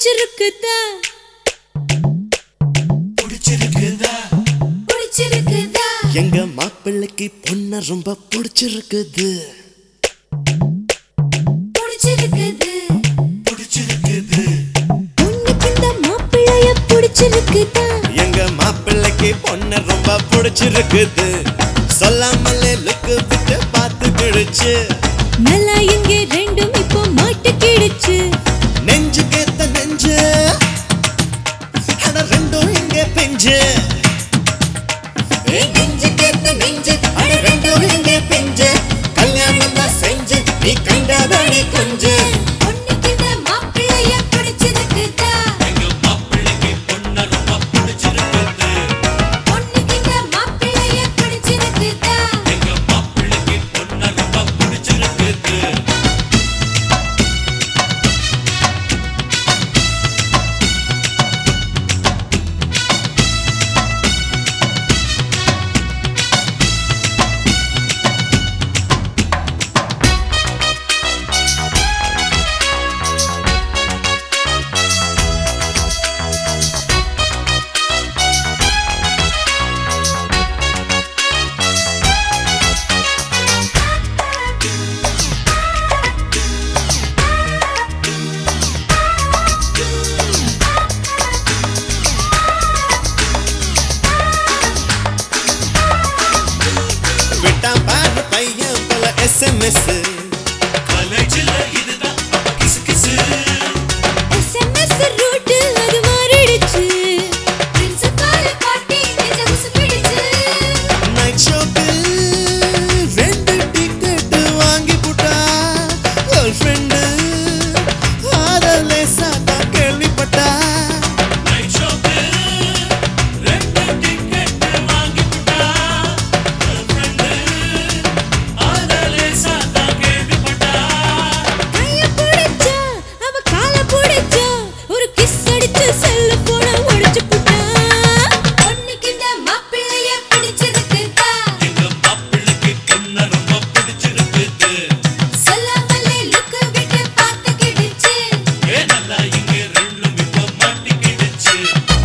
பிடிச்சிருக்குதா பிடிச்சிருக்குதா பிடிச்சிருக்குதா எங்க மாப்பிள்ளைக்கு பொண்ண ரொம்ப பிடிச்சிருக்குது பிடிச்சிருக்குது பிடிச்சிருக்குது உனக்கு இந்த மாப்பிள்ளைய பிடிச்சிருக்குதா எங்க மாப்பிள்ளைக்கு பொண்ண ரொம்ப பிடிச்சிருக்குது சொல்லாமலே லுக்கு விட்டு பார்த்து கிழிச்சு நல்லா இங்கே ரெண்டும் இப்போ மாட்டுக்கிடுச்சு நெஞ்சு கேத்த நெஞ்சு அட ரெண்டும் இங்க பெஞ்சு ஏய், நெஞ்சு கேத்த நெஞ்சு அட ரெண்டும் இங்க பெஞ்சு கல்யாணம் தான் செஞ்சு நீ கண்டபடி கொஞ்சு உனக்கு இந்த மாப்பிள்ளைய பிடிச்சிருக்குதா எங்க மாப்பிள்ளைக்கு பொண்ண ரொம்ப பிடிச்சிருக்குது உனக்கு இந்த மாப்பிள்ளைய பிடிச்சிருக்குதா எங்க மாப்பிள்ளைக்கு பொண்ண ரொம்ப பிடிச்சிருக்குது விட்டான் பாரு பையன் பல எஸ்எம்எஸ் காலேஜில் இதுதான் கிசு கிசு எஸ்எம்எஸ் ரூட் அது மாறிடுச்சு பிரின்சிபால் பாட்டி நெஞ்ச உசுப்பிடுச்சு நைட் ஷோப்பில் ரெண்டு டிக்கெட் வாங்கி போட்டா கேர்ள் ஃப்ரெண்டு ஆதலே சாத்தா கேள்விப்பட்டா நைட் ஷோப்பில் ரெண்டு டிக்கெட் வாங்கி போட்டா கேர்ள் ஃப்ரெண்டு ஆதலே சாத்தா கேள்விப்பட்டா கைய பிடிச்சா அவ கால பிடிச்சா ஒரு கிஸ் அடிச்சு செல்ல போன உடைச்சு புட்டா உனக்கு இந்த மாப்பிள்ளைய பிடிச்சிருக்குதா எங்க மாப்பிள்ளைக்கு பொண்ண ரொம்ப பிடிச்சிருக்குது சொல்லாமலே லுக்கு விட்டு பார்த்துக்கிடுச்சு ஏ நல்லா இங்க ரெண்டும் இப்ப மாட்டிக்கிடுச்சு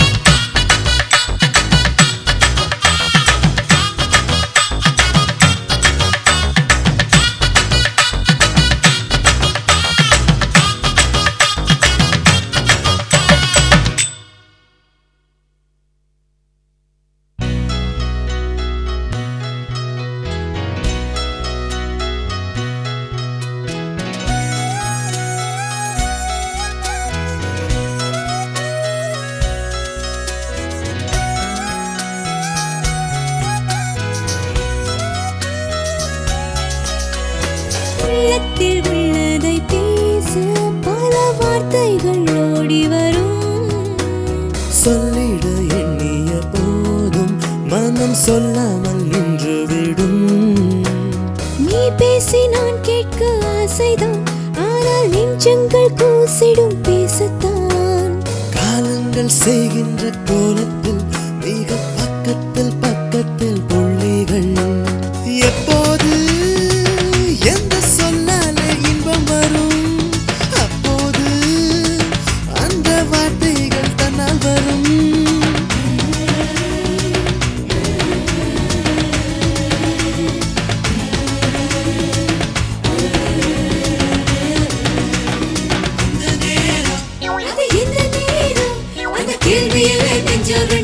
உள்ளத்தில் உள்ளதை பேச பல வார்த்தைகள் ஓடி வரும் சொல்லிட எண்ணிய போதும் மனம் சொல்லாமல் நின்று விடும் நீ பேசி நான் கேட்க ஆசைதான் ஆனால் நெஞ்சங்கள் கூசிடும் பேசத்தான் காலங்கள் செய்கின்ற கோலத்தில் மிக பக்கத்தில் பக்கத்தில் புள்ளிகள் எப்போது எந்த சொன்னாலே இன்பம் வரும் அப்போது அந்த வார்த்தைகள் தன்னால் வரும் அது எந்த நேரம் அந்த கேள்வியிலே நெஞ்சொரு